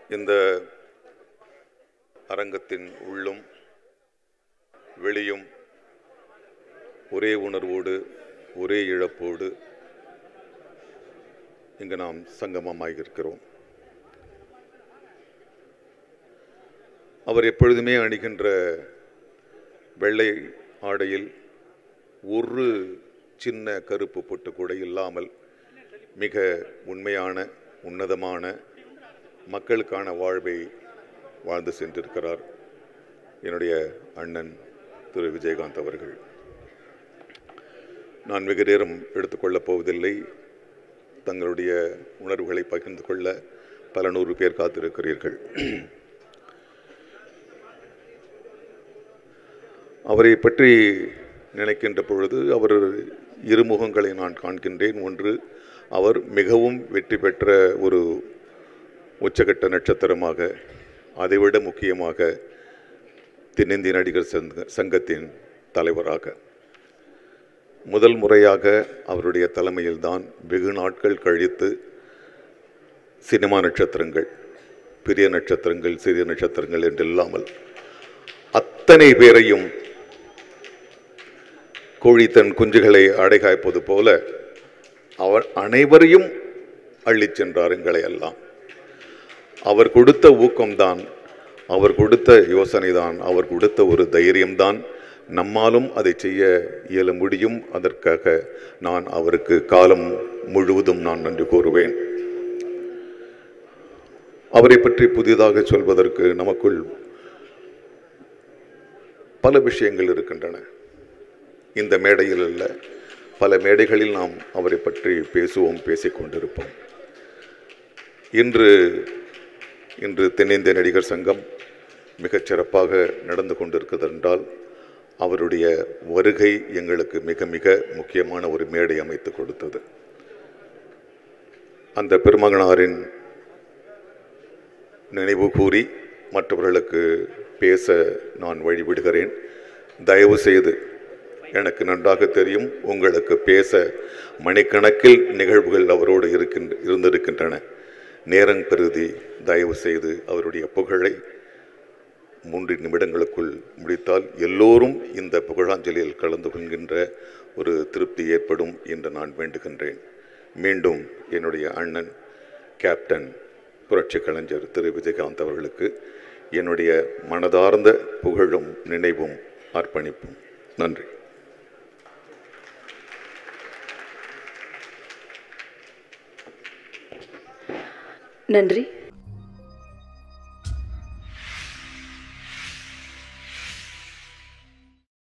இந்த அரங்கத்தின் உள்ளும் வெளியும் ஒரே உணர்வோடு ஒரே இழப்போடு இங்கு நாம் சங்கமமாகியிருக்கிறோம் அவர் எப்பொழுதுமே அணிகின்ற வெள்ளை ஆடையில் ஒரு சின்ன கருப்பு பொட்டு கூட இல்லாமல் மிக உண்மையான உன்னதமான மக்களுக்கான வாழ்வை வாழ்ந்து சென்றிருக்கிறார் என்னுடைய அண்ணன் திரு விஜயகாந்த் அவர்கள் நான் வெகு நேரம் எடுத்துக்கொள்ளப் போவதில்லை தங்களுடைய உணர்வுகளை பகிர்ந்து கொள்ள பல நூறு பேர் காத்திருக்கிறீர்கள் அவரை பற்றி நினைக்கின்ற பொழுது அவர் இருமுகங்களை நான் காண்கின்றேன் ஒன்று அவர் மிகவும் வெற்றி பெற்ற ஒரு உச்சகட்ட நட்சத்திரமாக அதைவிட முக்கியமாக தென்னிந்திய நடிகர் சங்க சங்கத்தின் தலைவராக முதல் முறையாக அவருடைய தலைமையில்தான் வெகு நாட்கள் கழித்து சினிமா நட்சத்திரங்கள் பெரிய நட்சத்திரங்கள் சிறிய நட்சத்திரங்கள் என்று இல்லாமல் அத்தனை பேரையும் கோழி தன் குஞ்சுகளை அடைகாய்ப்பது போல அவர் அனைவரையும் அள்ளிச் சென்றார் எங்களை எல்லாம் அவர் கொடுத்த ஊக்கம்தான் அவர் கொடுத்த யோசனைதான் அவர் கொடுத்த ஒரு தைரியம்தான் நம்மாலும் அதை செய்ய இயல முடியும் அதற்காக நான் அவருக்கு காலம் முழுவதும் நான் நன்றி கூறுவேன் அவரை பற்றி புதிதாக சொல்வதற்கு நமக்குள் பல விஷயங்கள் இருக்கின்றன இந்த மேடையில் அல்ல பல மேடைகளில் நாம் அவரை பற்றி பேசுவோம் பேசிக் கொண்டிருப்போம் இன்று இன்று தென்னிந்திய நடிகர் சங்கம் மிகச் சிறப்பாக நடந்து கொண்டிருக்கிறது என்றால் அவருடைய வருகை எங்களுக்கு மிக மிக முக்கியமான ஒரு மேடை அமைத்து கொடுத்தது அந்த பெருமகனாரின் நினைவு கூறி மற்றவர்களுக்கு பேச நான் வழிவிடுகிறேன் தயவு செய்து எனக்கு நன்றாக தெரியும் உங்களுக்கு பேச மணிக்கணக்கில் நிகழ்வுகள் அவரோடு இருக்கின்ற இருந்திருக்கின்றன நேரம் கருதி தயவு செய்து அவருடைய புகழை மூன்று நிமிடங்களுக்குள் முடித்தால் எல்லோரும் இந்த புகழாஞ்சலியில் கலந்து கொள்கின்ற ஒரு திருப்தி ஏற்படும் என்று நான் வேண்டுகின்றேன் மீண்டும் என்னுடைய அண்ணன் கேப்டன் புரட்சி கலைஞர் திரு விஜயகாந்த் அவர்களுக்கு என்னுடைய மனதார்ந்த புகழும் நினைவும் அர்ப்பணிப்பும் நன்றி நன்றி